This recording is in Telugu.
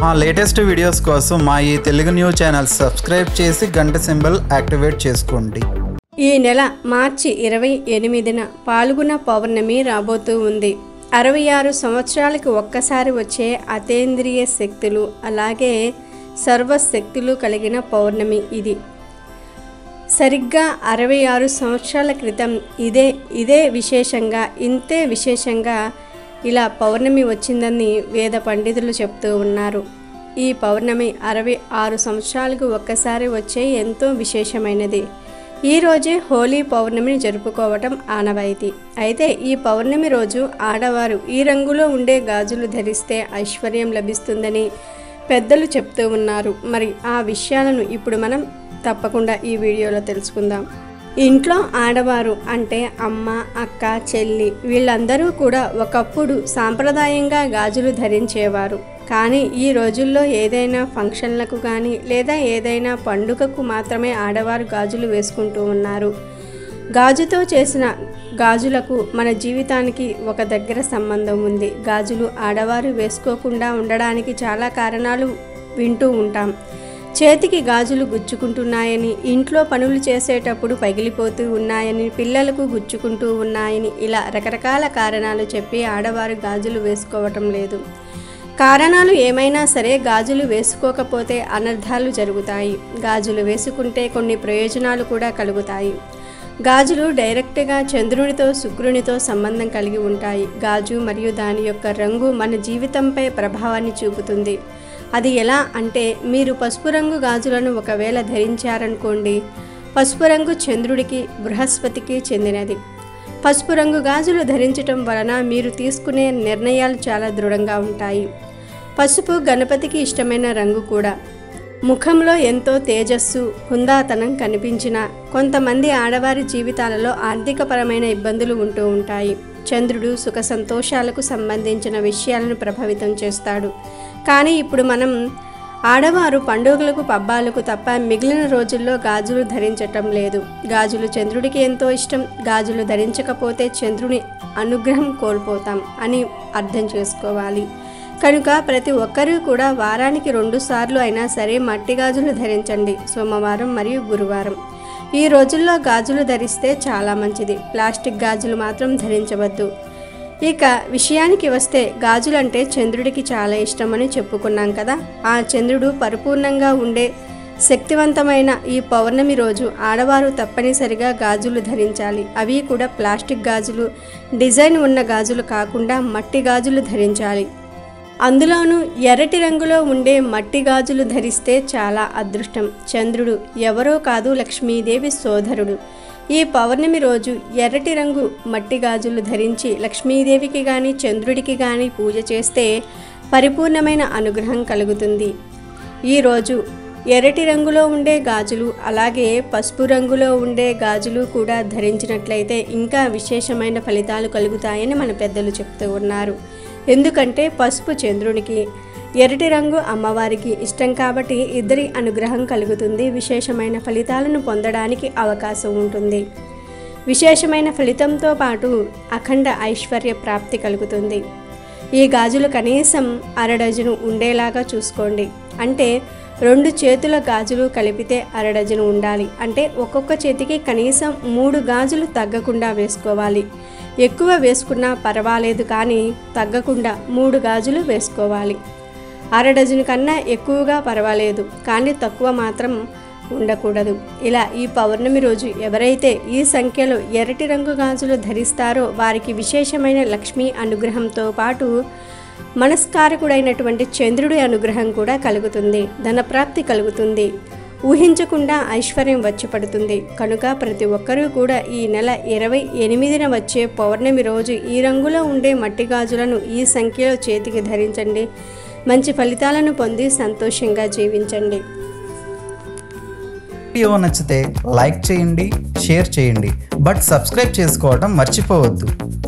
మా లేటెస్ట్ వీడియోస్ కోసం మా ఈ తెలుగు న్యూస్ ఛానల్ సబ్స్క్రైబ్ చేసి గంట సింబల్ యాక్టివేట్ చేసుకోండి ఈ నెల మార్చి ఇరవై ఎనిమిదిన పాల్గొన పౌర్ణమి రాబోతూ ఉంది అరవై ఆరు సంవత్సరాలకు ఒక్కసారి వచ్చే అతేంద్రియ శక్తులు అలాగే సర్వశక్తులు కలిగిన పౌర్ణమి ఇది సరిగ్గా అరవై ఆరు సంవత్సరాల క్రితం ఇదే ఇదే విశేషంగా ఇంతే విశేషంగా ఇలా పౌర్ణమి వచ్చిందని వేద పండితులు చెప్తూ ఉన్నారు ఈ పౌర్ణమి అరవై ఆరు సంవత్సరాలకు ఒక్కసారి వచ్చే ఎంతో విశేషమైనది ఈ రోజే హోలీ పౌర్ణమిని జరుపుకోవటం ఆనవాయితీ అయితే ఈ పౌర్ణమి రోజు ఆడవారు ఈ రంగులో ఉండే గాజులు ధరిస్తే ఐశ్వర్యం లభిస్తుందని పెద్దలు చెప్తూ ఉన్నారు మరి ఆ విషయాలను ఇప్పుడు మనం తప్పకుండా ఈ వీడియోలో తెలుసుకుందాం ఇంట్లో ఆడవారు అంటే అమ్మ అక్క చెల్లి వీళ్ళందరూ కూడా ఒకప్పుడు సాంప్రదాయంగా గాజులు ధరించేవారు కానీ ఈ రోజుల్లో ఏదైనా ఫంక్షన్లకు కానీ లేదా ఏదైనా పండుగకు మాత్రమే ఆడవారు గాజులు వేసుకుంటూ ఉన్నారు గాజుతో చేసిన గాజులకు మన జీవితానికి ఒక దగ్గర సంబంధం ఉంది గాజులు ఆడవారు వేసుకోకుండా ఉండడానికి చాలా కారణాలు వింటూ ఉంటాం చేతికి గాజులు గుచ్చుకుంటున్నాయని ఇంట్లో పనులు చేసేటప్పుడు పగిలిపోతూ ఉన్నాయని పిల్లలకు గుచ్చుకుంటూ ఉన్నాయని ఇలా రకరకాల కారణాలు చెప్పి ఆడవారు గాజులు వేసుకోవటం లేదు కారణాలు ఏమైనా సరే గాజులు వేసుకోకపోతే అనర్థాలు జరుగుతాయి గాజులు వేసుకుంటే కొన్ని ప్రయోజనాలు కూడా కలుగుతాయి గాజులు డైరెక్ట్గా చంద్రునితో శుక్రునితో సంబంధం కలిగి ఉంటాయి గాజు మరియు దాని యొక్క రంగు మన జీవితంపై ప్రభావాన్ని చూపుతుంది అది ఎలా అంటే మీరు పసుపు రంగు గాజులను ఒకవేళ ధరించారనుకోండి పసుపు రంగు చంద్రుడికి బృహస్పతికి చెందినది పసుపు రంగు గాజులు ధరించటం వలన మీరు తీసుకునే నిర్ణయాలు చాలా దృఢంగా ఉంటాయి పసుపు గణపతికి ఇష్టమైన రంగు కూడా ముఖంలో ఎంతో తేజస్సు హుందాతనం కనిపించిన కొంతమంది ఆడవారి జీవితాలలో ఆర్థికపరమైన ఇబ్బందులు ఉంటూ ఉంటాయి చంద్రుడు సుఖ సంతోషాలకు సంబంధించిన విషయాలను ప్రభావితం చేస్తాడు కానీ ఇప్పుడు మనం ఆడవారు పండుగలకు పబ్బాలకు తప్ప మిగిలిన రోజుల్లో గాజులు ధరించటం లేదు గాజులు చంద్రుడికి ఎంతో ఇష్టం గాజులు ధరించకపోతే చంద్రుని అనుగ్రహం కోల్పోతాం అని అర్థం చేసుకోవాలి కనుక ప్రతి ఒక్కరూ కూడా వారానికి రెండు సార్లు అయినా సరే మట్టి గాజులు ధరించండి సోమవారం మరియు గురువారం ఈ రోజుల్లో గాజులు ధరిస్తే చాలా మంచిది ప్లాస్టిక్ గాజులు మాత్రం ధరించవద్దు ఇక విషయానికి వస్తే గాజులంటే చంద్రుడికి చాలా ఇష్టమని చెప్పుకున్నాం కదా ఆ చంద్రుడు పరిపూర్ణంగా ఉండే శక్తివంతమైన ఈ పౌర్ణమి రోజు ఆడవారు తప్పనిసరిగా గాజులు ధరించాలి అవి కూడా ప్లాస్టిక్ గాజులు డిజైన్ ఉన్న గాజులు కాకుండా మట్టి గాజులు ధరించాలి అందులోనూ ఎర్రటి రంగులో ఉండే మట్టి గాజులు ధరిస్తే చాలా అదృష్టం చంద్రుడు ఎవరో కాదు లక్ష్మీదేవి సోదరుడు ఈ పౌర్ణమి రోజు ఎర్రటి రంగు మట్టి గాజులు ధరించి లక్ష్మీదేవికి కానీ చంద్రుడికి కానీ పూజ చేస్తే పరిపూర్ణమైన అనుగ్రహం కలుగుతుంది ఈరోజు ఎర్రటి రంగులో ఉండే గాజులు అలాగే పసుపు రంగులో ఉండే గాజులు కూడా ధరించినట్లయితే ఇంకా విశేషమైన ఫలితాలు కలుగుతాయని మన పెద్దలు చెప్తూ ఉన్నారు ఎందుకంటే పసుపు చంద్రునికి ఎర్రటి రంగు అమ్మవారికి ఇష్టం కాబట్టి ఇద్దరి అనుగ్రహం కలుగుతుంది విశేషమైన ఫలితాలను పొందడానికి అవకాశం ఉంటుంది విశేషమైన ఫలితంతో పాటు అఖండ ఐశ్వర్య ప్రాప్తి కలుగుతుంది ఈ గాజులు కనీసం అరడజను ఉండేలాగా చూసుకోండి అంటే రెండు చేతుల గాజులు కలిపితే అరడజను ఉండాలి అంటే ఒక్కొక్క చేతికి కనీసం మూడు గాజులు తగ్గకుండా వేసుకోవాలి ఎక్కువ వేసుకున్నా పర్వాలేదు కానీ తగ్గకుండా మూడు గాజులు వేసుకోవాలి అర డజను కన్నా ఎక్కువగా పర్వాలేదు కానీ తక్కువ మాత్రం ఉండకూడదు ఇలా ఈ పౌర్ణమి రోజు ఎవరైతే ఈ సంఖ్యలో ఎర్రటి రంగు గాజులు ధరిస్తారో వారికి విశేషమైన లక్ష్మీ అనుగ్రహంతో పాటు మనస్కారకుడైనటువంటి చంద్రుడి అనుగ్రహం కూడా కలుగుతుంది ధనప్రాప్తి కలుగుతుంది ఊహించకుండా ఐశ్వర్యం వచ్చి పడుతుంది కనుక ప్రతి ఒక్కరూ కూడా ఈ నెల ఇరవై ఎనిమిదిన వచ్చే పౌర్ణమి రోజు ఈ రంగులో ఉండే మట్టి గాజులను ఈ సంఖ్యలో చేతికి ధరించండి మంచి ఫలితాలను పొంది సంతోషంగా జీవించండి వీడియో నచ్చితే లైక్ చేయండి షేర్ చేయండి బట్ సబ్స్క్రైబ్ చేసుకోవడం మర్చిపోవద్దు